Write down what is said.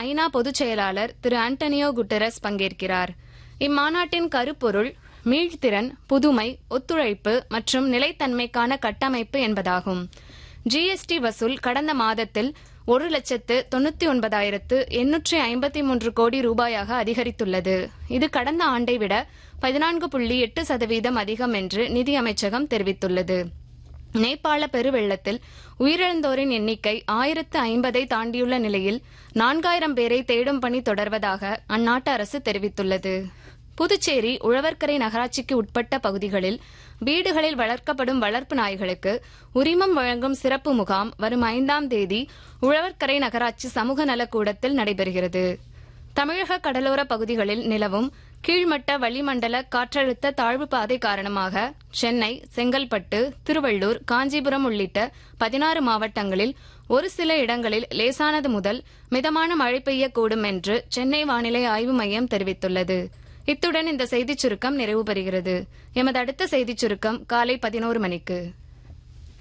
ஐநா பொதுச் செயலாளர் திரு ஆண்டனியோ குட்டரஸ் பங்கேற்கிறார் இம்மாநாட்டின் கருப்பொருள் மீள்திறன் புதுமை ஒத்துழைப்பு மற்றும் நிலைத்தன்மைக்கான கட்டமைப்பு என்பதாகும் ஜிஎஸ்டி வசூல் கடந்த மாதத்தில் ஒரு லட்சத்து தொண்ணூத்தி ஒன்பதாயிரத்து எண்ணூற்றி ஐம்பத்தி மூன்று கோடி ரூபாயாக அதிகரித்துள்ளது இது கடந்த ஆண்டை விட பதினான்கு புள்ளி எட்டு சதவீதம் அதிகம் என்று நிதி அமைச்சகம் தெரிவித்துள்ளது நேபாள பெருவெள்ளத்தில் உயிரிழந்தோரின் எண்ணிக்கை ஆயிரத்து ஐம்பதை தாண்டியுள்ள நிலையில் நான்காயிரம் பேரை தேடும் பணி தொடர்வதாக அந்நாட்டு அரசு தெரிவித்துள்ளது புதுச்சேரி உழவர்கரை நகராட்சிக்கு உட்பட்ட பகுதிகளில் வீடுகளில் வளர்க்கப்படும் வளர்ப்பு நாய்களுக்கு உரிமம் வழங்கும் சிறப்பு முகாம் வரும் ஐந்தாம் தேதி உழவர்கரை நகராட்சி சமூக நலக்கூடத்தில் நடைபெறுகிறது தமிழக கடலோர பகுதிகளில் நிலவும் கீழ்மட்ட வளிமண்டல காற்றழுத்த தாழ்வு பாதை காரணமாக சென்னை செங்கல்பட்டு திருவள்ளூர் காஞ்சிபுரம் உள்ளிட்ட பதினாறு மாவட்டங்களில் ஒரு சில இடங்களில் லேசானது முதல் மிதமான மழை பெய்யக்கூடும் என்று சென்னை வானிலை ஆய்வு மையம் தெரிவித்துள்ளது இத்துடன் இந்த செய்திச் சுருக்கம் நிறைவு பெறுகிறது எமது அடுத்த செய்திச் சுருக்கம் காலை பதினோரு மணிக்கு